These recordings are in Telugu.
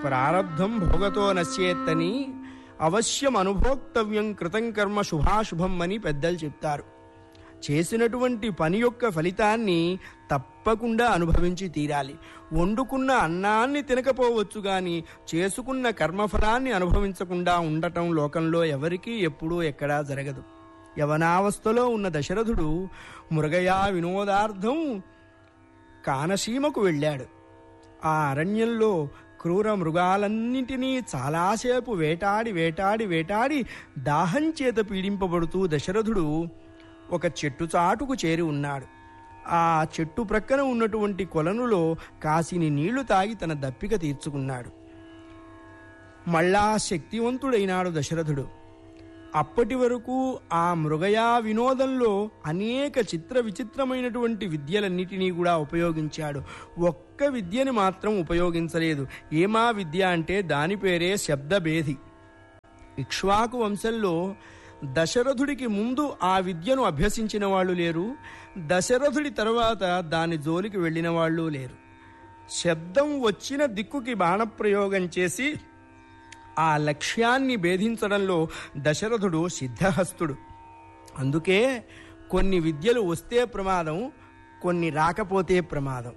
ప్రారబ్ధం భోగతో నశ్యేత్తని అవశ్యం అనుభోక్తవ్యం కృతం కర్మ శుభాశుభం అని పెద్దలు చెప్తారు చేసినటువంటి పని యొక్క ఫలితాన్ని తప్పకుండా అనుభవించి తీరాలి వండుకున్న అన్నాన్ని తినకపోవచ్చు గాని చేసుకున్న కర్మఫలాన్ని అనుభవించకుండా ఉండటం లోకంలో ఎవరికీ ఎప్పుడూ ఎక్కడా జరగదు యవనావస్థలో ఉన్న దశరథుడు మృగయా వినోదార్థం కానసీమకు వెళ్ళాడు ఆ అరణ్యంలో క్రూర మృగాలన్నింటినీ చాలాసేపు వేటాడి వేటాడి వేటాడి దాహం చేత పీడింపబడుతూ దశరథుడు ఒక చెట్టు చాటుకు చేరి ఉన్నాడు ఆ చెట్టు ప్రక్కన ఉన్నటువంటి కొలనులో కాసిని నీళ్లు తాగి తన దప్పిక తీర్చుకున్నాడు మళ్ళా శక్తివంతుడైనాడు దశరథుడు అప్పటి వరకు ఆ మృగయా వినోదంలో అనేక చిత్ర విచిత్రమైనటువంటి విద్యలన్నిటినీ కూడా ఉపయోగించాడు ఒక్క విద్యని మాత్రం ఉపయోగించలేదు ఏమా విద్య అంటే దాని పేరే శబ్దభేది ఇక్ష్వాకు వంశంలో దశరథుడికి ముందు ఆ విద్యను అభ్యసించిన వాళ్ళు లేరు దశరథుడి తర్వాత దాని జోలికి వెళ్ళిన వాళ్ళు లేరు శబ్దం వచ్చిన దిక్కుకి బాణప్రయోగం చేసి ఆ లక్ష్యాన్ని భేదించడంలో దశరథుడు సిద్ధహస్తుడు అందుకే కొన్ని విద్యలు వస్తే ప్రమాదం కొన్ని రాకపోతే ప్రమాదం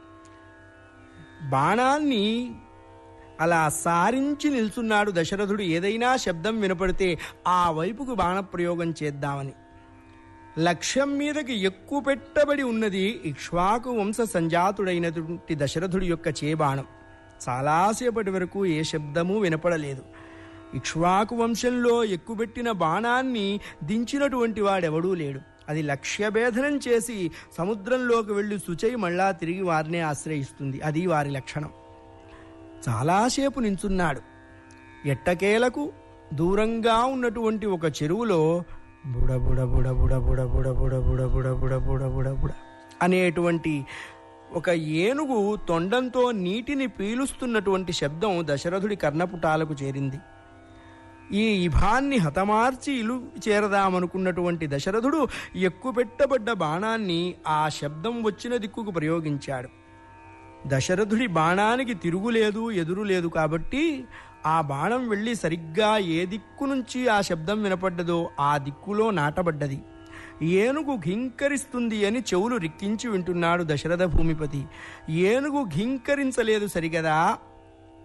బాణాన్ని అలా సారించి నిల్చున్నాడు దశరథుడు ఏదైనా శబ్దం వినపడితే ఆ వైపుకు బాణప్రయోగం చేద్దామని లక్ష్యం మీదకి ఎక్కువ పెట్టబడి ఉన్నది ఇక్ష్వాకు వంశ సంజాతుడైనటువంటి దశరథుడి యొక్క చేబాణం చాలాసేపటి వరకు ఏ శబ్దము వినపడలేదు ఇక్ష్వాకు వంశంలో ఎక్కుబెట్టిన బాణాన్ని దించినటువంటి వాడెవడూ లేడు అది లక్ష్యభేదనం చేసి సముద్రంలోకి వెళ్ళి శుచై మళ్ళా తిరిగి వారినే ఆశ్రయిస్తుంది అది వారి లక్షణం చాలాసేపు నించున్నాడు ఎట్టకేలకు దూరంగా ఉన్నటువంటి ఒక చెరువులో బుడ బుడ బుడ బుడ బుడ బుడ బుడ బుడ బుడ బుడ బుడ బుడ బుడ అనేటువంటి ఒక ఏనుగు తొండంతో నీటిని పీలుస్తున్నటువంటి శబ్దం దశరథుడి కర్ణపుటాలకు చేరింది ఈ ఇభాన్ని హతమార్చి ఇలు చేరదామనుకున్నటువంటి దశరథుడు ఎక్కుపెట్టబడ్డ బాణాన్ని ఆ శబ్దం వచ్చిన దిక్కుకు ప్రయోగించాడు దశరథుడి బాణానికి తిరుగులేదు ఎదురు లేదు కాబట్టి ఆ బాణం వెళ్ళి సరిగ్గా ఏ దిక్కు నుంచి ఆ శబ్దం వినపడ్డదో ఆ దిక్కులో నాటబడ్డది ఏనుగు ఘింకరిస్తుంది అని చెవులు రిక్కించి వింటున్నాడు దశరథ భూమిపతి ఏనుగు ఘింకరించలేదు సరిగదా